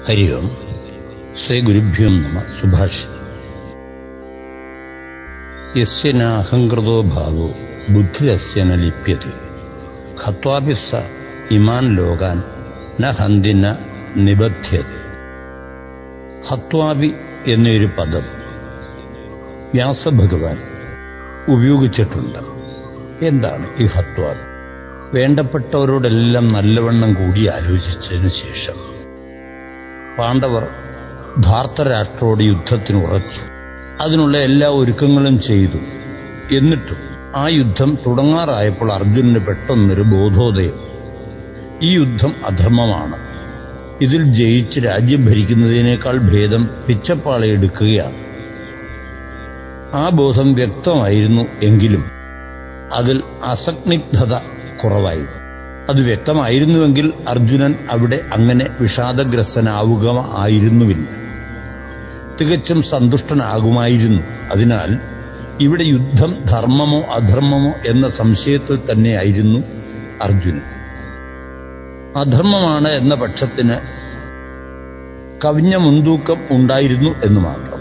ഹരി ഓം ശ്രീ ഗുരുഭ്യോ നമ സുഭാഷിതം യസ്യ നാഹങ്കൃതോ ഭാവോ ബുദ്ധിരസ്യ ന ലിപ്യത്തെ ഹത്വാപി സ ഇമാൻ ലോകാൻ ന ഹന്തി ന നിബധ്യത ഹത്വാപി എന്നൊരു പദം വ്യാസഭഗവാൻ ഉപയോഗിച്ചിട്ടുണ്ട് എന്താണ് ഈ ഹത്വാപി വേണ്ടപ്പെട്ടവരോടെല്ലാം നല്ലവണ്ണം കൂടി ആലോചിച്ചതിന് ശേഷം പാണ്ഡവർ ധാർത്തരാഷ്ട്രോട് യുദ്ധത്തിന് ഉറച്ചു അതിനുള്ള എല്ലാ ഒരുക്കങ്ങളും ചെയ്തു എന്നിട്ടും ആ യുദ്ധം തുടങ്ങാറായപ്പോൾ അർജുനന് പെട്ടെന്നൊരു ബോധോദയം ഈ യുദ്ധം അധർമ്മമാണ് ഇതിൽ ജയിച്ച് രാജ്യം ഭരിക്കുന്നതിനേക്കാൾ ഭേദം പിച്ചപ്പാളയെടുക്കുകയാണ് ആ ബോധം വ്യക്തമായിരുന്നു എങ്കിലും അതിൽ അസഗ്നിഗ്ധത കുറവായിരുന്നു അത് വ്യക്തമായിരുന്നുവെങ്കിൽ അർജുനൻ അവിടെ അങ്ങനെ വിഷാദഗ്രസ്തനാവുക ആയിരുന്നുമില്ല തികച്ചും സന്തുഷ്ടനാകുമായിരുന്നു അതിനാൽ ഇവിടെ യുദ്ധം ധർമ്മമോ അധർമ്മമോ എന്ന സംശയത്തിൽ തന്നെയായിരുന്നു അർജുനൻ അധർമ്മമാണ് എന്ന പക്ഷത്തിന് കവിഞ്ഞ മുൻതൂക്കം ഉണ്ടായിരുന്നു എന്ന് മാത്രം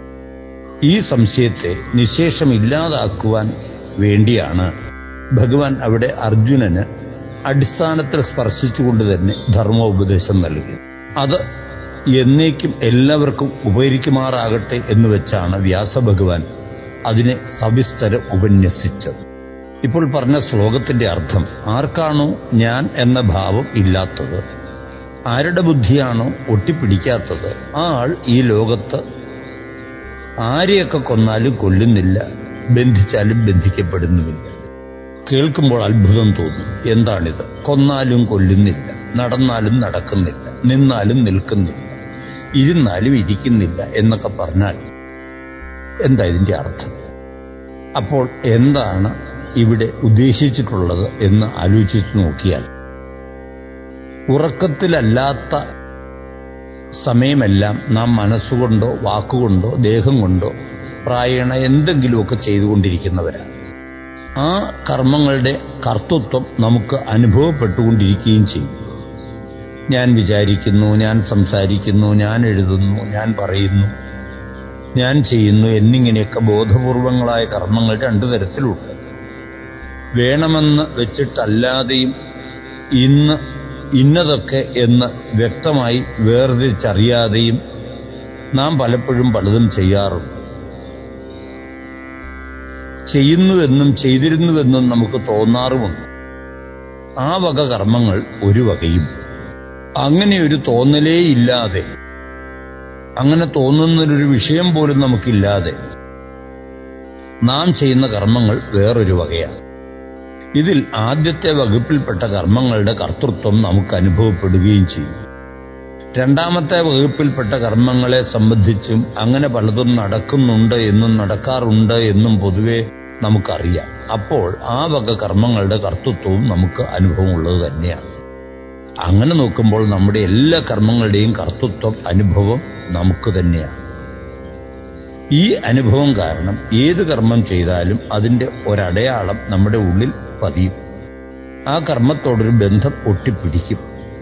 ഈ സംശയത്തെ നിശേഷം ഇല്ലാതാക്കുവാൻ വേണ്ടിയാണ് ഭഗവാൻ അവിടെ അർജുനന് അടിസ്ഥാനത്തിൽ സ്പർശിച്ചുകൊണ്ട് തന്നെ ധർമ്മോപദേശം നൽകി അത് എന്നേക്കും എല്ലാവർക്കും ഉപകരിക്കുമാറാകട്ടെ എന്ന് വെച്ചാണ് വ്യാസഭഗവാൻ അതിനെ സവിസ്തരം ഉപന്യസിച്ചത് ഇപ്പോൾ പറഞ്ഞ ശ്ലോകത്തിന്റെ അർത്ഥം ആർക്കാണോ ഞാൻ എന്ന ഭാവം ഇല്ലാത്തത് ആരുടെ ബുദ്ധിയാണോ ഒട്ടിപ്പിടിക്കാത്തത് ആ ആൾ ഈ ലോകത്ത് ആരെയൊക്കെ കൊന്നാലും കൊല്ലുന്നില്ല ബന്ധിച്ചാലും ബന്ധിക്കപ്പെടുന്നുമില്ല കേൾക്കുമ്പോൾ അത്ഭുതം തോന്നും എന്താണിത് കൊന്നാലും കൊല്ലുന്നില്ല നടന്നാലും നടക്കുന്നില്ല നിന്നാലും നിൽക്കുന്നില്ല ഇരുന്നാലും ഇരിക്കുന്നില്ല എന്നൊക്കെ പറഞ്ഞാൽ എന്താ ഇതിന്റെ അർത്ഥം അപ്പോൾ എന്താണ് ഇവിടെ ഉദ്ദേശിച്ചിട്ടുള്ളത് എന്ന് ആലോചിച്ച് നോക്കിയാൽ ഉറക്കത്തിലല്ലാത്ത സമയമെല്ലാം നാം മനസ്സുകൊണ്ടോ വാക്കുകൊണ്ടോ ദേഹം കൊണ്ടോ പ്രായണ എന്തെങ്കിലുമൊക്കെ ചെയ്തുകൊണ്ടിരിക്കുന്നവരാണ് ആ കർമ്മങ്ങളുടെ കർത്തൃത്വം നമുക്ക് അനുഭവപ്പെട്ടുകൊണ്ടിരിക്കുകയും ചെയ്യും ഞാൻ വിചാരിക്കുന്നു ഞാൻ സംസാരിക്കുന്നു ഞാൻ എഴുതുന്നു ഞാൻ പറയുന്നു ഞാൻ ചെയ്യുന്നു എന്നിങ്ങനെയൊക്കെ ബോധപൂർവങ്ങളായ കർമ്മങ്ങൾ രണ്ടു തരത്തിലുണ്ട് വേണമെന്ന് വെച്ചിട്ടല്ലാതെയും ഇന്ന് ഇന്നതൊക്കെ എന്ന് വ്യക്തമായി വേർതിരിച്ചറിയാതെയും നാം പലപ്പോഴും പലതും ചെയ്യാറുണ്ട് ചെയ്യുന്നുവെന്നും ചെയ്തിരുന്നുവെന്നും നമുക്ക് തോന്നാറുമുണ്ട് ആ വക കർമ്മങ്ങൾ ഒരു വകയും അങ്ങനെ ഒരു തോന്നലേ ഇല്ലാതെ അങ്ങനെ തോന്നുന്നൊരു വിഷയം പോലും നമുക്കില്ലാതെ നാം ചെയ്യുന്ന കർമ്മങ്ങൾ വേറൊരു വകയാണ് ഇതിൽ ആദ്യത്തെ വകുപ്പിൽപ്പെട്ട കർമ്മങ്ങളുടെ കർത്തൃത്വം നമുക്ക് അനുഭവപ്പെടുകയും ചെയ്യും രണ്ടാമത്തെ വകുപ്പിൽപ്പെട്ട കർമ്മങ്ങളെ സംബന്ധിച്ചും അങ്ങനെ പലതും നടക്കുന്നുണ്ട് എന്നും നടക്കാറുണ്ട് എന്നും പൊതുവെ നമുക്കറിയാം അപ്പോൾ ആ വക കർമ്മങ്ങളുടെ കർത്തൃത്വവും നമുക്ക് അനുഭവമുള്ളത് തന്നെയാണ് അങ്ങനെ നോക്കുമ്പോൾ നമ്മുടെ എല്ലാ കർമ്മങ്ങളുടെയും കർത്തൃത്വം അനുഭവം നമുക്ക് തന്നെയാണ് ഈ അനുഭവം കാരണം ഏത് കർമ്മം ചെയ്താലും അതിൻ്റെ ഒരടയാളം നമ്മുടെ ഉള്ളിൽ പതിയും ആ കർമ്മത്തോടൊരു ബന്ധം ഒട്ടിപ്പിടിക്കും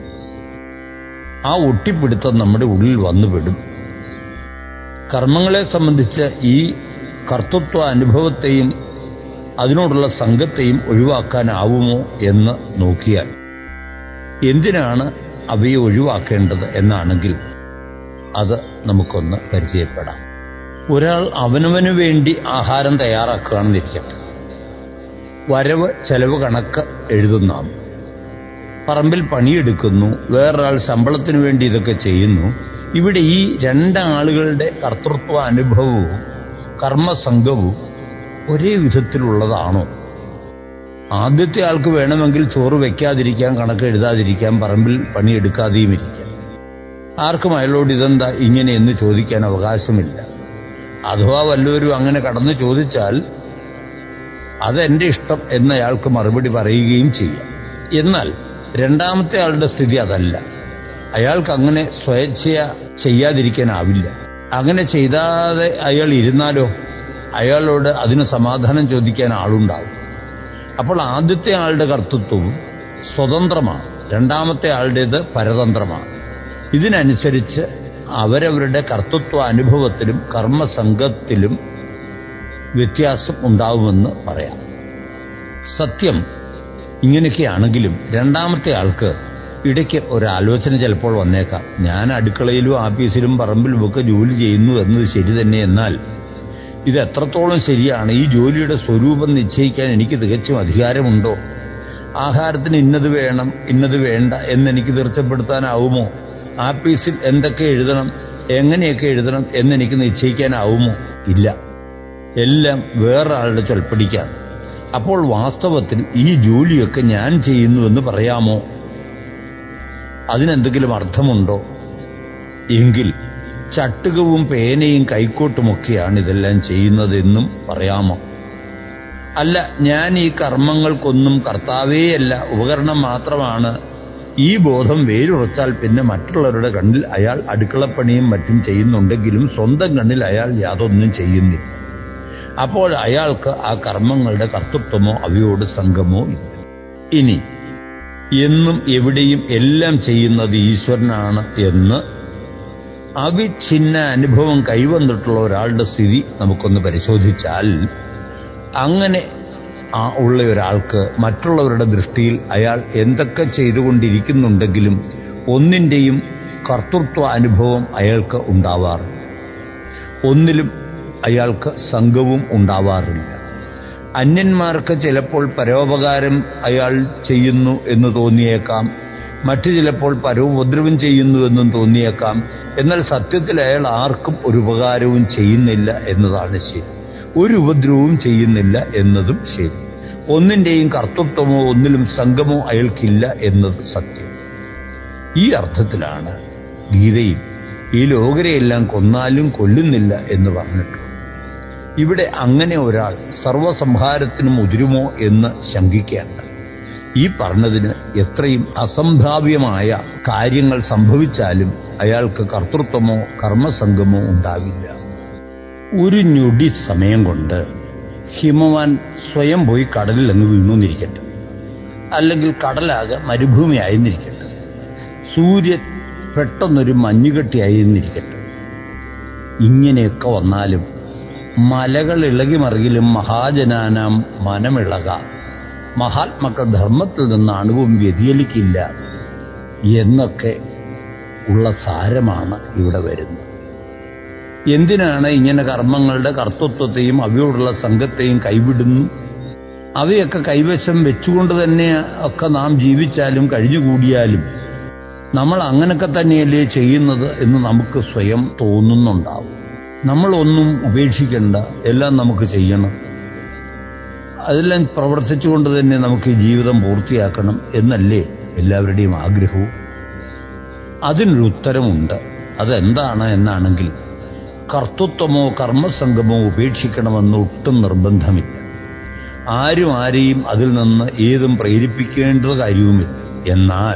ആ ഒട്ടിപ്പിടുത്തം നമ്മുടെ ഉള്ളിൽ വന്നുപെടും കർമ്മങ്ങളെ സംബന്ധിച്ച് ഈ കർത്തൃത്വ അനുഭവത്തെയും അതിനോടുള്ള സംഘത്തെയും ഒഴിവാക്കാനാവുമോ എന്ന് നോക്കിയാൽ എന്തിനാണ് അവയെ ഒഴിവാക്കേണ്ടത് എന്നാണെങ്കിൽ അത് നമുക്കൊന്ന് പരിചയപ്പെടാം ഒരാൾ അവനവന് വേണ്ടി ആഹാരം തയ്യാറാക്കുകയാണെന്നിരിക്കട്ടെ വരവ് ചെലവ് കണക്ക് എഴുതുന്നാം പറമ്പിൽ പണിയെടുക്കുന്നു വേറൊരാൾ ശമ്പളത്തിന് വേണ്ടി ഇതൊക്കെ ചെയ്യുന്നു ഇവിടെ ഈ രണ്ടാളുകളുടെ കർത്തൃത്വ അനുഭവവും കർമ്മസംഘവും ഒരേ വിധത്തിലുള്ളതാണോ ആദ്യത്തെ ആൾക്ക് വേണമെങ്കിൽ ചോറ് വയ്ക്കാതിരിക്കാം കണക്ക് എഴുതാതിരിക്കാം പറമ്പിൽ പണിയെടുക്കാതെയും ഇരിക്കാം ആർക്കും അയാളോട് ഇതെന്താ ഇങ്ങനെ എന്ന് ചോദിക്കാൻ അവകാശമില്ല അഥവാ വല്ലവരും അങ്ങനെ കടന്നു ചോദിച്ചാൽ അതെന്റെ ഇഷ്ടം എന്നയാൾക്ക് മറുപടി പറയുകയും ചെയ്യാം എന്നാൽ രണ്ടാമത്തെ ആളുടെ സ്ഥിതി അതല്ല അയാൾക്ക് അങ്ങനെ സ്വയച്ഛയ ചെയ്യാതിരിക്കാനാവില്ല അങ്ങനെ ചെയ്താതെ അയാൾ ഇരുന്നാലോ അയാളോട് അതിന് സമാധാനം ചോദിക്കാൻ ആളുണ്ടാവും അപ്പോൾ ആദ്യത്തെ ആളുടെ കർത്തൃത്വവും സ്വതന്ത്രമാണ് രണ്ടാമത്തെ ആളുടേത് പരതന്ത്രമാണ് ഇതിനനുസരിച്ച് അവരവരുടെ കർത്തൃത്വ അനുഭവത്തിലും കർമ്മസംഘത്തിലും വ്യത്യാസം ഉണ്ടാവുമെന്ന് പറയാം സത്യം ഇങ്ങനെയൊക്കെയാണെങ്കിലും രണ്ടാമത്തെ ആൾക്ക് ഇടയ്ക്ക് ഒരാലോചന ചിലപ്പോൾ വന്നേക്കാം ഞാൻ അടുക്കളയിലും ആഫീസിലും പറമ്പിലും ഒക്കെ ജോലി ചെയ്യുന്നു എന്നത് ശരി തന്നെ എന്നാൽ ഇത് എത്രത്തോളം ശരിയാണ് ഈ ജോലിയുടെ സ്വരൂപം നിശ്ചയിക്കാൻ എനിക്ക് തികച്ചും അധികാരമുണ്ടോ ആഹാരത്തിന് ഇന്നത് വേണം ഇന്നത് വേണ്ട എന്നെനിക്ക് തീർച്ചപ്പെടുത്താനാവുമോ ആഫീസിൽ എന്തൊക്കെ എഴുതണം എങ്ങനെയൊക്കെ എഴുതണം എന്നെനിക്ക് നിശ്ചയിക്കാനാവുമോ ഇല്ല എല്ലാം വേറൊരാളുടെ ചൊൽപ്പടിക്കാണ് അപ്പോൾ വാസ്തവത്തിൽ ഈ ജോലിയൊക്കെ ഞാൻ ചെയ്യുന്നുവെന്ന് പറയാമോ അതിനെന്തെങ്കിലും അർത്ഥമുണ്ടോ എങ്കിൽ ചട്ടുകവും പേനയും കൈക്കോട്ടുമൊക്കെയാണ് ഇതെല്ലാം ചെയ്യുന്നതെന്നും പറയാമോ അല്ല ഞാൻ ഈ കർമ്മങ്ങൾക്കൊന്നും കർത്താവേയല്ല ഉപകരണം മാത്രമാണ് ഈ ബോധം വേരുറച്ചാൽ പിന്നെ മറ്റുള്ളവരുടെ കണ്ണിൽ അയാൾ അടുക്കളപ്പണിയും മറ്റും ചെയ്യുന്നുണ്ടെങ്കിലും സ്വന്തം കണ്ണിൽ അയാൾ യാതൊന്നും ചെയ്യുന്നില്ല അപ്പോൾ അയാൾക്ക് ആ കർമ്മങ്ങളുടെ കർത്തൃത്വമോ അവയോട് സംഘമോ ഇല്ല ഇനി എന്നും എവിടെയും എല്ലാം ചെയ്യുന്നത് ഈശ്വരനാണ് എന്ന് അവിഛിന്ന അനുഭവം കൈവന്നിട്ടുള്ള ഒരാളുടെ സ്ഥിതി നമുക്കൊന്ന് പരിശോധിച്ചാൽ അങ്ങനെ ആ ഉള്ള ഒരാൾക്ക് മറ്റുള്ളവരുടെ ദൃഷ്ടിയിൽ അയാൾ എന്തൊക്കെ ചെയ്തുകൊണ്ടിരിക്കുന്നുണ്ടെങ്കിലും ഒന്നിൻ്റെയും കർത്തൃത്വ അനുഭവം അയാൾക്ക് ഉണ്ടാവാറില്ല ഒന്നിലും അയാൾക്ക് സംഘവും ഉണ്ടാവാറില്ല അന്യന്മാർക്ക് ചിലപ്പോൾ പരോപകാരം അയാൾ ചെയ്യുന്നു എന്ന് തോന്നിയേക്കാം മറ്റു ചിലപ്പോൾ പരോപദ്രവം ചെയ്യുന്നു എന്നും തോന്നിയേക്കാം എന്നാൽ സത്യത്തിൽ അയാൾ ആർക്കും ഒരു ഉപകാരവും ചെയ്യുന്നില്ല എന്നതാണ് ശരി ഒരു ഉപദ്രവവും ചെയ്യുന്നില്ല എന്നതും ശരി ഒന്നിൻ്റെയും കർത്തൃത്വമോ ഒന്നിലും സംഘമോ അയാൾക്കില്ല എന്നത് സത്യം ഈ അർത്ഥത്തിലാണ് ഗീതയിൽ ഈ ലോകരെയെല്ലാം കൊന്നാലും കൊല്ലുന്നില്ല എന്ന് പറഞ്ഞിട്ടുള്ളത് ഇവിടെ അങ്ങനെ ഒരാൾ സർവസംഹാരത്തിനും ഉതിരുമോ എന്ന് ശങ്കിക്കേണ്ട ഈ പറഞ്ഞതിന് എത്രയും അസംഭാവ്യമായ കാര്യങ്ങൾ സംഭവിച്ചാലും അയാൾക്ക് കർത്തൃത്വമോ കർമ്മസംഘമോ ഉണ്ടാകില്ല ഒരു ഞൊടി സമയം കൊണ്ട് ഹിമവാൻ സ്വയം പോയി കടലിൽ അങ്ങ് വീണുന്നിരിക്കട്ടെ അല്ലെങ്കിൽ കടലാകെ മരുഭൂമിയായിരുന്നിരിക്കട്ടെ സൂര്യൻ പെട്ടെന്നൊരു മഞ്ഞുകെട്ടിയായിരുന്നിരിക്കട്ടെ ഇങ്ങനെയൊക്കെ വന്നാലും മലകൾ ഇളകി മറിയിലും മഹാജനാനാം മനമിളക മഹാത്മക്കൾ ധർമ്മത്തിൽ നിന്ന് അണുവും വ്യതിയലിക്കില്ല എന്നൊക്കെ ഉള്ള സാരമാണ് ഇവിടെ വരുന്നത് എന്തിനാണ് ഇങ്ങനെ കർമ്മങ്ങളുടെ കർത്തൃത്വത്തെയും അവയോടുള്ള സംഘത്തെയും കൈവിടുന്നു അവയൊക്കെ കൈവശം വെച്ചുകൊണ്ട് തന്നെ ഒക്കെ നാം ജീവിച്ചാലും കഴിഞ്ഞുകൂടിയാലും നമ്മൾ അങ്ങനൊക്കെ തന്നെയല്ലേ ചെയ്യുന്നത് എന്ന് നമുക്ക് സ്വയം തോന്നുന്നുണ്ടാവും നമ്മളൊന്നും ഉപേക്ഷിക്കേണ്ട എല്ലാം നമുക്ക് ചെയ്യണം അതെല്ലാം പ്രവർത്തിച്ചുകൊണ്ട് തന്നെ നമുക്ക് ഈ ജീവിതം പൂർത്തിയാക്കണം എന്നല്ലേ എല്ലാവരുടെയും ആഗ്രഹവും അതിനൊരു ഉത്തരമുണ്ട് അതെന്താണ് എന്നാണെങ്കിൽ കർത്തൃത്വമോ കർമ്മസംഘമോ ഉപേക്ഷിക്കണമെന്ന് ഒട്ടും നിർബന്ധമില്ല ആരും ആരെയും അതിൽ നിന്ന് ഏതും പ്രേരിപ്പിക്കേണ്ട കാര്യവുമില്ല എന്നാൽ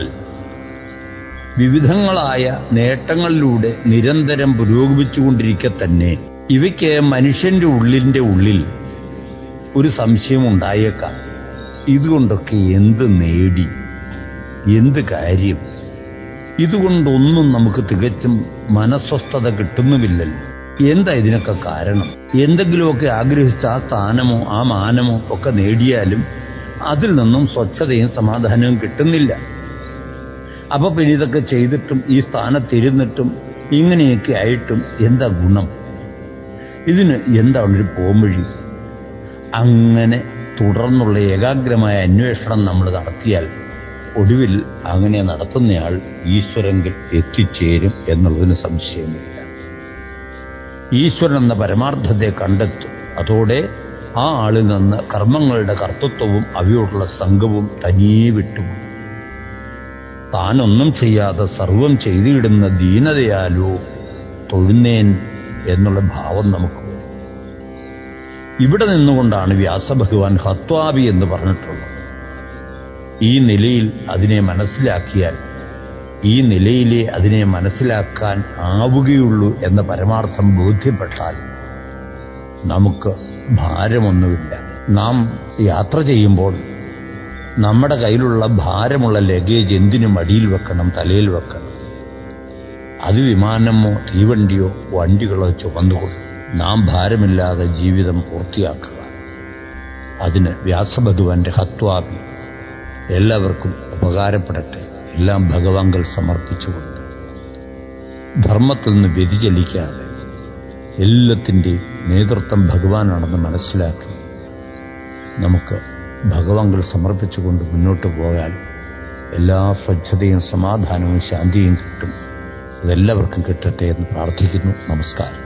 വിവിധങ്ങളായ നേട്ടങ്ങളിലൂടെ നിരന്തരം പുരോഗമിച്ചുകൊണ്ടിരിക്കെ തന്നെ ഇവയ്ക്ക് മനുഷ്യന്റെ ഉള്ളിന്റെ ഉള്ളിൽ ഒരു സംശയം ഉണ്ടായേക്കാം ഇതുകൊണ്ടൊക്കെ എന്ത് നേടി എന്ത് കാര്യം ഇതുകൊണ്ടൊന്നും നമുക്ക് തികച്ചും മനസ്വസ്ഥത കിട്ടുന്നുമില്ലല്ലോ എന്താ ഇതിനൊക്കെ കാരണം എന്തെങ്കിലുമൊക്കെ ആഗ്രഹിച്ച ആ സ്ഥാനമോ ആ മാനമോ ഒക്കെ നേടിയാലും അതിൽ നിന്നും സ്വച്ഛതയും സമാധാനവും കിട്ടുന്നില്ല അപ്പൊ പിന്നെ ഇതൊക്കെ ചെയ്തിട്ടും ഈ സ്ഥാനത്തിരുന്നിട്ടും ഇങ്ങനെയൊക്കെ ആയിട്ടും എന്താ ഗുണം ഇതിന് എന്താണ് ഒരു പോംവഴി അങ്ങനെ തുടർന്നുള്ള ഏകാഗ്രമായ അന്വേഷണം നമ്മൾ നടത്തിയാൽ ഒടുവിൽ അങ്ങനെ നടത്തുന്നയാൾ ഈശ്വരങ്കിൽ എത്തിച്ചേരും എന്നുള്ളതിന് സംശയമില്ല ഈശ്വരൻ എന്ന പരമാർത്ഥത്തെ കണ്ടെത്തും അതോടെ ആ ആളിൽ നിന്ന് കർമ്മങ്ങളുടെ കർത്തൃത്വവും അവയോടുള്ള സംഘവും തനിയെ വിട്ടുപോകും താനൊന്നും ചെയ്യാതെ സർവം ചെയ്തിടുന്ന ദീനതയാലോ തൊഴുന്നേൻ എന്നുള്ള ഭാവം നമുക്ക് വരും ഇവിടെ നിന്നുകൊണ്ടാണ് വ്യാസഭഗവാൻ ഹത്വാബി എന്ന് പറഞ്ഞിട്ടുള്ളത് ഈ നിലയിൽ അതിനെ മനസ്സിലാക്കിയാൽ ഈ നിലയിലെ അതിനെ മനസ്സിലാക്കാൻ ആവുകയുള്ളൂ എന്ന പരമാർത്ഥം ബോധ്യപ്പെട്ടാൽ നമുക്ക് ഭാരമൊന്നുമില്ല നാം യാത്ര ചെയ്യുമ്പോൾ നമ്മുടെ കയ്യിലുള്ള ഭാരമുള്ള ലഗേജ് എന്തിനും അടിയിൽ വെക്കണം തലയിൽ വെക്കണം അത് വിമാനമോ തീവണ്ടിയോ വണ്ടികളോ ചുമന്നുകൊണ്ട് നാം ഭാരമില്ലാതെ ജീവിതം പൂർത്തിയാക്കുക അതിന് വ്യാസഭഗവാന്റെ ഹത്വാപി എല്ലാവർക്കും ഉപകാരപ്പെടട്ടെ എല്ലാം ഭഗവാങ്കൽ സമർപ്പിച്ചുകൊണ്ട് ധർമ്മത്തിൽ നിന്ന് വ്യതിചലിക്കാതെ എല്ലാത്തിൻ്റെയും നേതൃത്വം ഭഗവാനാണെന്ന് മനസ്സിലാക്കി നമുക്ക് ഭഗവാങ്കൽ സമർപ്പിച്ചുകൊണ്ട് മുന്നോട്ട് പോയാൽ എല്ലാ സ്വച്ഛതയും സമാധാനവും ശാന്തിയും കിട്ടും അതെല്ലാവർക്കും കിട്ടട്ടെ എന്ന് പ്രാർത്ഥിക്കുന്നു നമസ്കാരം